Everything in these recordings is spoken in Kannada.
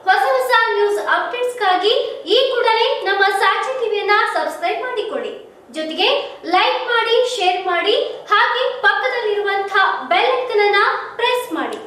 ಹೊಸ ಹೊಸ ನ್ಯೂಸ್ ಅಪ್ಡೇಟ್ಸ್ಗಾಗಿ ಈ ಕೂಡಲೇ ನಮ್ಮ ಸಾಕ್ಷಿ ಟಿವಿಯನ್ನ ಸಬ್ಸ್ಕ್ರೈಬ್ ಮಾಡಿಕೊಳ್ಳಿ ಜೊತೆಗೆ ಲೈಕ್ ಮಾಡಿ ಶೇರ್ ಮಾಡಿ ಹಾಗೆ ಪಕ್ಕದಲ್ಲಿರುವಂತಹ ಬೆಲ್ ಐಕನ್ ಅನ್ನ ಪ್ರೆಸ್ ಮಾಡಿ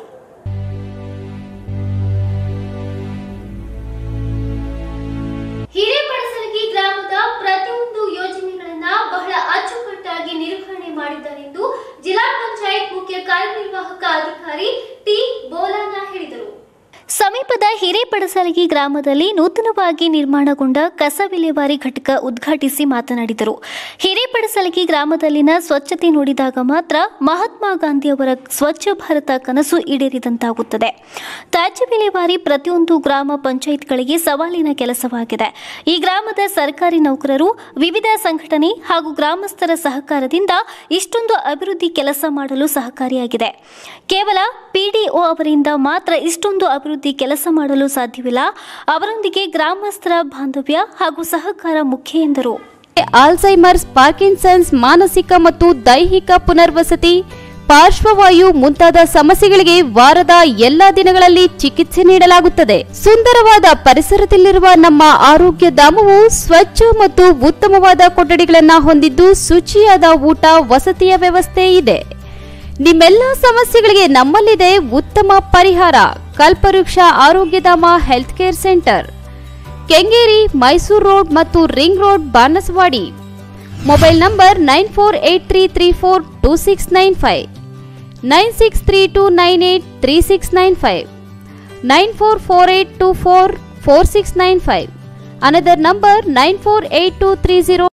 ಹಿರೇಪಡಸಲಗಿ ಗ್ರಾಮದ ಪ್ರತಿಯೊಂದು ಯೋಜನೆಗಳನ್ನ ಬಹಳ ಅಚ್ಚುಕಟ್ಟಾಗಿ ನಿರ್ವಹಣೆ ಮಾಡಿದ್ದಾರೆಂದು ಜಿಲ್ಲಾ ಪಂಚಾಯತ್ ಮುಖ್ಯ ಕಾರ್ಯನಿರ್ವಾಹಕ ಅಧಿಕಾರಿ ಟಿ ಬೋಲಾನ ಹೇಳಿದರು ಸಮೀಪದ ಹಿರೇಪಡಸಲಗಿ ಗ್ರಾಮದಲ್ಲಿ ನೂತನವಾಗಿ ನಿರ್ಮಾಣಗೊಂಡ ಕಸ ವಿಲೇವಾರಿ ಘಟಕ ಉದ್ಘಾಟಿಸಿ ಮಾತನಾಡಿದರು ಹಿರೇಪಡಸಲಗಿ ಗ್ರಾಮದಲ್ಲಿನ ಸ್ವಚ್ಛತೆ ನೋಡಿದಾಗ ಮಾತ್ರ ಮಹಾತ್ಮ ಗಾಂಧಿಯವರ ಸ್ವಚ್ಛ ಭಾರತ ಕನಸು ಈಡೇರಿದಂತಾಗುತ್ತದೆ ತ್ಯಾಜ್ಯ ವಿಲೇವಾರಿ ಪ್ರತಿಯೊಂದು ಗ್ರಾಮ ಪಂಚಾಯತ್ಗಳಿಗೆ ಸವಾಲಿನ ಕೆಲಸವಾಗಿದೆ ಈ ಗ್ರಾಮದ ಸರ್ಕಾರಿ ನೌಕರರು ವಿವಿಧ ಸಂಘಟನೆ ಹಾಗೂ ಗ್ರಾಮಸ್ಥರ ಸಹಕಾರದಿಂದ ಇಷ್ಟೊಂದು ಅಭಿವೃದ್ಧಿ ಕೆಲಸ ಮಾಡಲು ಸಹಕಾರಿಯಾಗಿದೆ ಕೇವಲ ಪಿಡಿಒ ಅವರಿಂದ ಮಾತ್ರ ಇಷ್ಟೊಂದು ಅಭಿವೃದ್ಧಿ ಕೆಲಸ ಮಾಡಲು ಸಾಧ್ಯವಿಲ್ಲ ಅವರೊಂದಿಗೆ ಗ್ರಾಮಸ್ಥರ ಬಾಂಧವ್ಯ ಹಾಗೂ ಸಹಕಾರ ಮುಖ್ಯ ಎಂದರು ಆಲ್ಝೈಮರ್ಸ್ ಪಾರ್ಕಿನ್ಸನ್ಸ್ ಮಾನಸಿಕ ಮತ್ತು ದೈಹಿಕ ಪುನರ್ವಸತಿ ಪಾರ್ಶ್ವವಾಯು ಮುಂತಾದ ಸಮಸ್ಯೆಗಳಿಗೆ ವಾರದ ಎಲ್ಲಾ ದಿನಗಳಲ್ಲಿ ಚಿಕಿತ್ಸೆ ನೀಡಲಾಗುತ್ತದೆ ಸುಂದರವಾದ ಪರಿಸರದಲ್ಲಿರುವ ನಮ್ಮ ಆರೋಗ್ಯ ಧಾಮವು ಸ್ವಚ್ಛ ಮತ್ತು ಉತ್ತಮವಾದ ಕೊಠಡಿಗಳನ್ನು ಹೊಂದಿದ್ದು ಶುಚಿಯಾದ ಊಟ ವಸತಿಯ ವ್ಯವಸ್ಥೆ ಇದೆ ನಿಮ್ಮೆಲ್ಲ ಸಮಸ್ಯೆಗಳಿಗೆ ನಮ್ಮಲ್ಲಿದೆ ಉತ್ತಮ ಪರಿಹಾರ Kalpavriksha Arogyadhama health care centre Kengeri Mysuru road ಮತ್ತು ring road Banasavadi mobile number nine four eight three three four two six nine five nine six three two nine eight three six nine five nine four four eight two four four six nine five another number nine four eight two three zero